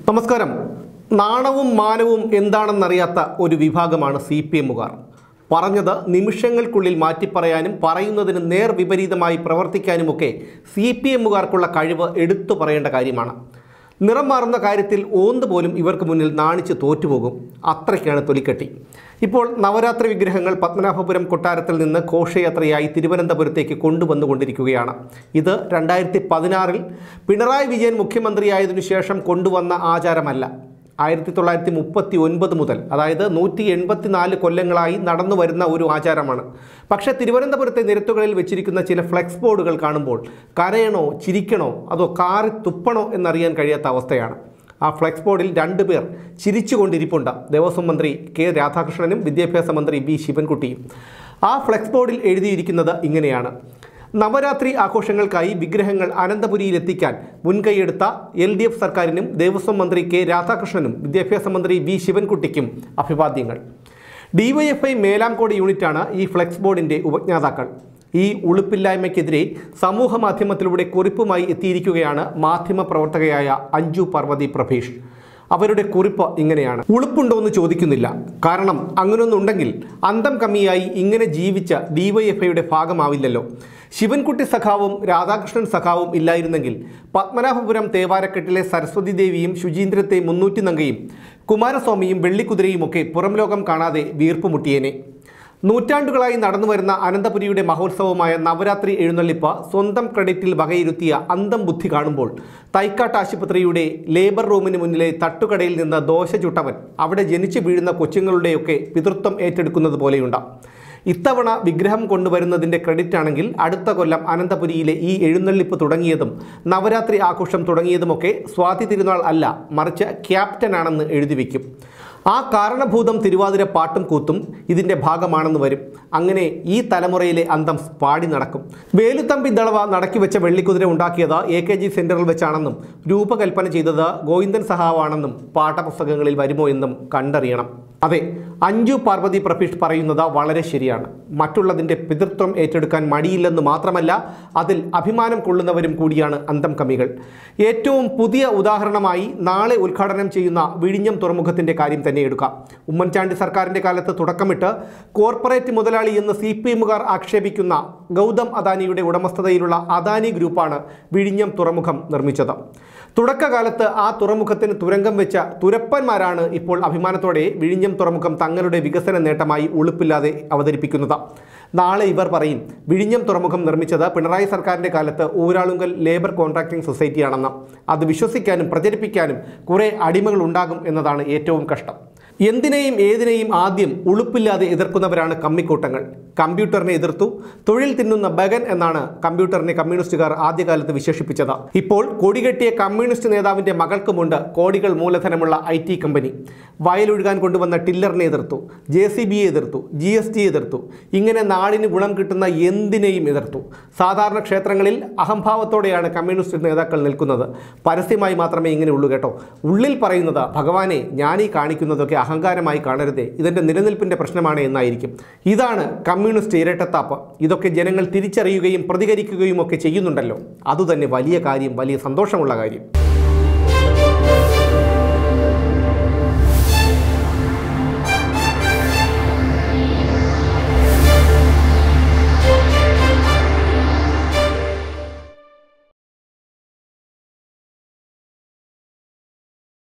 നമസ്കാരം നാണവും മാനവും എന്താണെന്നറിയാത്ത ഒരു വിഭാഗമാണ് സി പി എമ്മുകാർ പറഞ്ഞത് നിമിഷങ്ങൾക്കുള്ളിൽ മാറ്റിപ്പറയാനും പറയുന്നതിന് നേർ വിപരീതമായി പ്രവർത്തിക്കാനുമൊക്കെ സി പി എമ്മുകാർക്കുള്ള കഴിവ് എടുത്തു പറയേണ്ട കാര്യമാണ് നിറം മാറുന്ന കാര്യത്തിൽ ഓന്ത് പോലും ഇവർക്ക് മുന്നിൽ നാണിച്ച് തോറ്റുപോകും അത്രയ്ക്കാണ് തൊലിക്കെട്ടി ഇപ്പോൾ നവരാത്രി വിഗ്രഹങ്ങൾ പത്മനാഭപുരം കൊട്ടാരത്തിൽ നിന്ന് ഘോഷയാത്രയായി തിരുവനന്തപുരത്തേക്ക് കൊണ്ടുവന്നുകൊണ്ടിരിക്കുകയാണ് ഇത് രണ്ടായിരത്തി പതിനാറിൽ പിണറായി വിജയൻ മുഖ്യമന്ത്രിയായതിനു ശേഷം കൊണ്ടുവന്ന ആചാരമല്ല ആയിരത്തി തൊള്ളായിരത്തി മുപ്പത്തി ഒൻപത് മുതൽ അതായത് നൂറ്റി എൺപത്തിനാല് കൊല്ലങ്ങളായി നടന്നു വരുന്ന ഒരു ആചാരമാണ് പക്ഷേ തിരുവനന്തപുരത്തെ നിരത്തുകളിൽ വെച്ചിരിക്കുന്ന ചില ഫ്ലെക്സ് ബോർഡുകൾ കാണുമ്പോൾ കരയണോ ചിരിക്കണോ അതോ കാറി തുപ്പണോ എന്നറിയാൻ കഴിയാത്ത അവസ്ഥയാണ് ആ ഫ്ലെക്സ് ബോർഡിൽ രണ്ടുപേർ ചിരിച്ചുകൊണ്ടിരിപ്പുണ്ട് ദേവസ്വം മന്ത്രി കെ രാധാകൃഷ്ണനും വിദ്യാഭ്യാസ മന്ത്രി വി ശിവൻകുട്ടിയും ആ ഫ്ലെക്സ് ബോർഡിൽ എഴുതിയിരിക്കുന്നത് ഇങ്ങനെയാണ് നവരാത്രി ആഘോഷങ്ങൾക്കായി വിഗ്രഹങ്ങൾ അനന്തപുരിയിലെത്തിക്കാൻ മുൻകൈയെടുത്ത എൽ ഡി എഫ് സർക്കാരിനും ദേവസ്വം മന്ത്രി കെ രാധാകൃഷ്ണനും വിദ്യാഭ്യാസ മന്ത്രി വി ശിവൻകുട്ടിക്കും അഭിവാദ്യങ്ങൾ ഡിവൈഎഫ്ഐ മേലാംകോട് യൂണിറ്റാണ് ഈ ഫ്ലെക്സ് ബോർഡിൻ്റെ ഉപജ്ഞാതാക്കൾ ഈ ഉളുപ്പില്ലായ്മയ്ക്കെതിരെ സമൂഹ മാധ്യമത്തിലൂടെ കുറിപ്പുമായി എത്തിയിരിക്കുകയാണ് മാധ്യമപ്രവർത്തകയായ അഞ്ജു പാർവതി പ്രഭേഷ് അവരുടെ കുറിപ്പ് ഇങ്ങനെയാണ് ഉളുപ്പുണ്ടോ എന്ന് ചോദിക്കുന്നില്ല കാരണം അങ്ങനൊന്നുണ്ടെങ്കിൽ അന്തം കമ്മിയായി ഇങ്ങനെ ജീവിച്ച ഡിവൈഎഫ്ഐയുടെ ഭാഗമാവില്ലല്ലോ ശിവൻകുട്ടി സഖാവും രാധാകൃഷ്ണൻ സഖാവും ഇല്ലായിരുന്നെങ്കിൽ പത്മനാഭപുരം തേവാരക്കെട്ടിലെ സരസ്വതി ദേവിയും ശുചീന്ദ്രത്തെ മുന്നൂറ്റി നങ്കയും കുമാരസ്വാമിയും വെള്ളിക്കുതിരയുമൊക്കെ പുറം ലോകം കാണാതെ വീർപ്പുമുട്ടിയേനെ നൂറ്റാണ്ടുകളായി നടന്നു വരുന്ന അനന്തപുരിയുടെ മഹോത്സവമായ നവരാത്രി എഴുന്നള്ളിപ്പ് സ്വന്തം ക്രെഡിറ്റിൽ വകയിരുത്തിയ അന്തം ബുദ്ധി കാണുമ്പോൾ തൈക്കാട്ട് ആശുപത്രിയുടെ ലേബർ റൂമിന് മുന്നിലെ തട്ടുകടയിൽ നിന്ന് ദോശ ചുട്ടവൻ അവിടെ ജനിച്ചു വീഴുന്ന കൊച്ചുങ്ങളുടെയൊക്കെ പിതൃത്വം ഏറ്റെടുക്കുന്നത് പോലെയുണ്ട് ഇത്തവണ വിഗ്രഹം കൊണ്ടുവരുന്നതിൻ്റെ ക്രെഡിറ്റ് ആണെങ്കിൽ അടുത്ത കൊല്ലം അനന്തപുരിയിലെ ഈ എഴുന്നള്ളിപ്പ് തുടങ്ങിയതും നവരാത്രി ആഘോഷം തുടങ്ങിയതുമൊക്കെ സ്വാതി തിരുനാൾ അല്ല മറിച്ച് ക്യാപ്റ്റനാണെന്ന് എഴുതി വയ്ക്കും ആ കാരണഭൂതം തിരുവാതിര പാട്ടും കൂത്തും ഇതിൻ്റെ ഭാഗമാണെന്ന് വരും അങ്ങനെ ഈ തലമുറയിലെ അന്തം പാടി നടക്കും വേലുത്തമ്പി ദളവ നടക്കി വെച്ച വെള്ളിക്കുതിര ഉണ്ടാക്കിയത് എ കെ ജി സെൻറ്ററിൽ വെച്ചാണെന്നും രൂപകൽപ്പന ചെയ്തത് ഗോവിന്ദൻ സഹാവാണെന്നും പാഠപുസ്തകങ്ങളിൽ വരുമോ എന്നും കണ്ടറിയണം അതെ അഞ്ജു പാർവതി പ്രഭീഷ് പറയുന്നത് വളരെ ശരിയാണ് മറ്റുള്ളതിൻ്റെ പിതൃത്വം ഏറ്റെടുക്കാൻ മടിയില്ലെന്ന് മാത്രമല്ല അതിൽ അഭിമാനം കൊള്ളുന്നവരും കൂടിയാണ് അന്തം കമ്മികൾ ഏറ്റവും പുതിയ ഉദാഹരണമായി നാളെ ഉദ്ഘാടനം ചെയ്യുന്ന വിഴിഞ്ഞം തുറമുഖത്തിൻ്റെ കാര്യം തന്നെ എടുക്കാം ഉമ്മൻചാണ്ടി സർക്കാരിൻ്റെ കാലത്ത് തുടക്കമിട്ട് കോർപ്പറേറ്റ് മുതലാളി എന്ന് സി പി എമ്മുകാർ ആക്ഷേപിക്കുന്ന ഗൗതം അദാനിയുടെ ഉടമസ്ഥതയിലുള്ള അദാനി ഗ്രൂപ്പാണ് വിഴിഞ്ഞം തുറമുഖം നിർമ്മിച്ചത് തുടക്കകാലത്ത് ആ തുറമുഖത്തിന് തുരങ്കം വെച്ച തുരപ്പന്മാരാണ് ഇപ്പോൾ അഭിമാനത്തോടെ വിഴിഞ്ഞം തുറമുഖം തങ്ങളുടെ വികസന നേട്ടമായി ഉളുപ്പില്ലാതെ അവതരിപ്പിക്കുന്നത് നാളെ ഇവർ പറയും വിഴിഞ്ഞം തുറമുഖം നിർമ്മിച്ചത് പിണറായി സർക്കാരിൻ്റെ കാലത്ത് ഊരാളുങ്കൽ ലേബർ കോൺട്രാക്ടിംഗ് സൊസൈറ്റിയാണെന്ന് അത് വിശ്വസിക്കാനും പ്രചരിപ്പിക്കാനും കുറേ അടിമകൾ ഉണ്ടാകും എന്നതാണ് ഏറ്റവും കഷ്ടം എന്തിനേയും ഏതിനേയും ആദ്യം ഉളുപ്പില്ലാതെ എതിർക്കുന്നവരാണ് കമ്മിക്കൂട്ടങ്ങൾ കമ്പ്യൂട്ടറിനെ എതിർത്തു തൊഴിൽ തിന്നുന്ന ബഗൻ എന്നാണ് കമ്പ്യൂട്ടറിനെ കമ്മ്യൂണിസ്റ്റുകാർ ആദ്യകാലത്ത് വിശേഷിപ്പിച്ചത് ഇപ്പോൾ കൊടികെട്ടിയ കമ്മ്യൂണിസ്റ്റ് നേതാവിൻ്റെ മകൾക്കുമുണ്ട് കോടികൾ മൂലധനമുള്ള ഐ ടി കമ്പനി വയലൊഴുകാൻ കൊണ്ടുവന്ന ടില്ലറിനെ എതിർത്തു ജെ സി ബിയെ എതിർത്തു ജി എസ് ടി എതിർത്തു ഇങ്ങനെ നാടിന് ഗുണം കിട്ടുന്ന എന്തിനേയും എതിർത്തു സാധാരണ ക്ഷേത്രങ്ങളിൽ അഹംഭാവത്തോടെയാണ് കമ്മ്യൂണിസ്റ്റ് നേതാക്കൾ നിൽക്കുന്നത് പരസ്യമായി മാത്രമേ ഇങ്ങനെ ഉള്ളൂ കേട്ടോ ഉള്ളിൽ പറയുന്നത് ഭഗവാനെ ഞാനീ കാണിക്കുന്നതൊക്കെ അഹങ്കാരമായി കാണരുതേ ഇതിൻ്റെ നിലനിൽപ്പിൻ്റെ പ്രശ്നമാണ് എന്നായിരിക്കും ഇതാണ് കമ്മ്യൂണിസ്റ്റ് ഇരട്ടത്താപ്പ് ഇതൊക്കെ ജനങ്ങൾ തിരിച്ചറിയുകയും പ്രതികരിക്കുകയും ഒക്കെ ചെയ്യുന്നുണ്ടല്ലോ അതുതന്നെ വലിയ കാര്യം വലിയ സന്തോഷമുള്ള കാര്യം